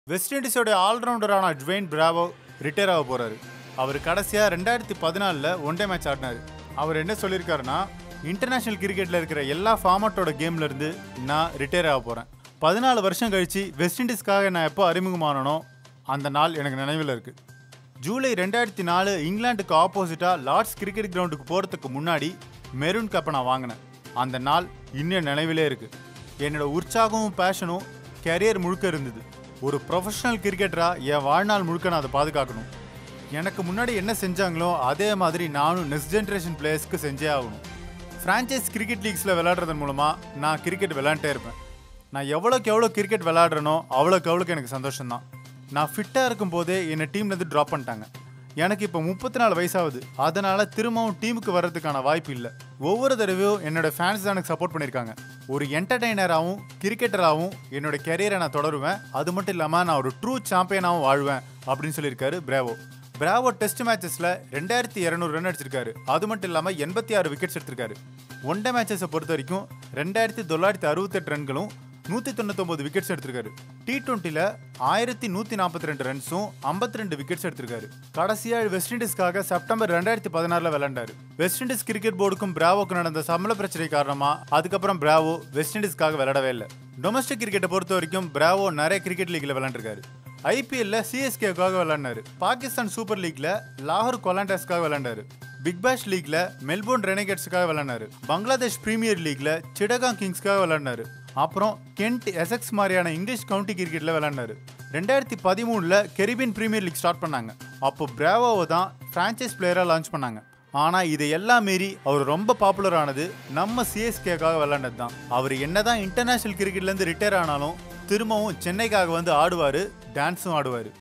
west இண்டீஸோட ஆல்ரவுண்டரான Dwayne Bravo retire ஆக போறாரு அவர் கடைசியா ரெண்டாயிரத்தி பதினாலில் ஒன் டே மேட்ச் ஆடினாரு அவர் என்ன சொல்லியிருக்காருன்னா இன்டர்நேஷனல் கிரிக்கெட்ல இருக்கிற எல்லா ஃபார்மட்டோட கேம்ல இருந்து நான் ரிட்டையர் ஆக போறேன் பதினாலு வருஷம் கழிச்சு வெஸ்ட் இண்டீஸ்க்காக நான் எப்போ அறிமுகமானனோ அந்த நாள் எனக்கு நினைவில் இருக்கு ஜூலை ரெண்டாயிரத்தி நாலு இங்கிலாந்துக்கு ஆப்போசிட்டாக லார்ட்ஸ் கிரிக்கெட் கிரவுண்டுக்கு போகிறதுக்கு முன்னாடி மெரூன் கப்பை நான் வாங்கினேன் அந்த நாள் இன்னும் நினைவிலே இருக்கு என்னோட உற்சாகமும் பேஷனும் கெரியர் முழுக்க இருந்தது ஒரு ப்ரொஃபஷனல் கிரிக்கெட்டராக என் வாழ்நாள் முழுக்க நான் அதை பாதுகாக்கணும் எனக்கு முன்னாடி என்ன செஞ்சாங்களோ அதே மாதிரி நானும் நெக்ஸ்ட் ஜென்ரேஷன் பிளேயர்ஸ்க்கு செஞ்சே ஆகணும் ஃப்ரான்ச்சைஸ் கிரிக்கெட் லீக்ஸில் விளையாடுறதன் மூலமாக நான் கிரிக்கெட் விளையாண்டே இருப்பேன் நான் எவ்வளோக்கு எவ்வளோ கிரிக்கெட் விளையாடுறனோ அவ்வளோக்கு அவ்வளோக்கு எனக்கு சந்தோஷம்தான் நான் ஃபிட்டாக இருக்கும் போதே என்னை டீம்லேருந்து ட்ராப் பண்ணிட்டாங்க எனக்கு இப்போ முப்பத்தி நாலு வயசாகுது அதனால திரும்பவும் டீமுக்கு வர்றதுக்கான வாய்ப்பு இல்லை ஒவ்வொரு தடவையும் என்னோட ஃபேன்ஸ் தான் எனக்கு சப்போர்ட் பண்ணியிருக்காங்க ஒரு என்டர்டெய்னராகவும் கிரிக்கெட்டராகவும் என்னோட கெரியரை நான் தொடருவேன் அது மட்டும் இல்லாமல் நான் ஒரு ட்ரூ சாம்பியனாகவும் வாழ்வேன் அப்படின்னு சொல்லியிருக்காரு பிராவோ பிராவோ டெஸ்ட் மேட்சஸ்ல ரெண்டாயிரத்தி இரநூறு ரன் அடிச்சிருக்காரு அது மட்டும் இல்லாமல் எண்பத்தி ஆறு விக்கெட்ஸ் எடுத்திருக்காரு ஒன் டே மேட்சஸை பொறுத்த வரைக்கும் ரெண்டாயிரத்தி தொள்ளாயிரத்தி அறுபத்தெட்டு ரன்களும் நூற்றி தொண்ணூத்தொம்பது விக்கெட்ஸ் எடுத்திருக்காரு டி டுவெண்ட்டியில் ஆயிரத்தி நூற்றி நாற்பத்தி ரெண்டு ரன்ஸும் ஐம்பத்தி ரெண்டு விக்கெட்ஸ் எடுத்திருக்காரு கடைசியாக வெஸ்ட் இண்டீஸ்க்காக செப்டம்பர் ரெண்டாயிரத்தி பதினாறில் விளையாண்டாரு வெஸ்ட் இண்டீஸ் கிரிக்கெட் போர்டுக்கும் பிராவோக்கு நடந்த சம்பள பிரச்சனை காரணமாக அதுக்கப்புறம் பிராவோ வெஸ்ட் இண்டீஸ்க்காக விளையாடவே இல்லை டொமஸ்டிக் கிரிக்கெட்டை பொறுத்த வரைக்கும் பிராவோ நிறைய கிரிக்கெட் லீக்ல விளையாண்டுருக்காரு ஐபிஎல்ல சிஎஸ்கேக்காக விளையாடினாரு பாகிஸ்தான் சூப்பர் லீக்ல லாகூர் கொலாண்டர்ஸ்க்காக விளையாண்டாரு பிக் பேஷ் லீக்ல மெல்போர்ன் ரெனகேட்ஸுக்காக விளையாடினாரு பங்களாதேஷ் பிரீமியர் லீக்ல சிடகாங் கிங்ஸ்க்காக விளையாடினாரு அப்புறம் கென்ட் எசெக்ஸ் மாதிரியான இங்கிலீஷ் கவுண்டி கிரிக்கெட்ல விளையாடினாரு ரெண்டாயிரத்தி பதிமூணுல கெரிபியன் பிரீமியர் லீக் ஸ்டார்ட் பண்ணாங்க அப்போ பிராவோவை தான் ஃப்ரான்ச்சைஸ் பிளேயராக லான்ச் பண்ணாங்க ஆனால் இதை எல்லாம் மீறி அவர் ரொம்ப பாப்புலர் ஆனது நம்ம சிஎஸ்கேக்காக விளையாண்டது தான் அவர் என்னதான் இன்டர்நேஷனல் கிரிக்கெட்லேருந்து ரிட்டையர் ஆனாலும் திரும்பவும் சென்னைக்காக வந்து ஆடுவார் டான்ஸும் ஆடுவார்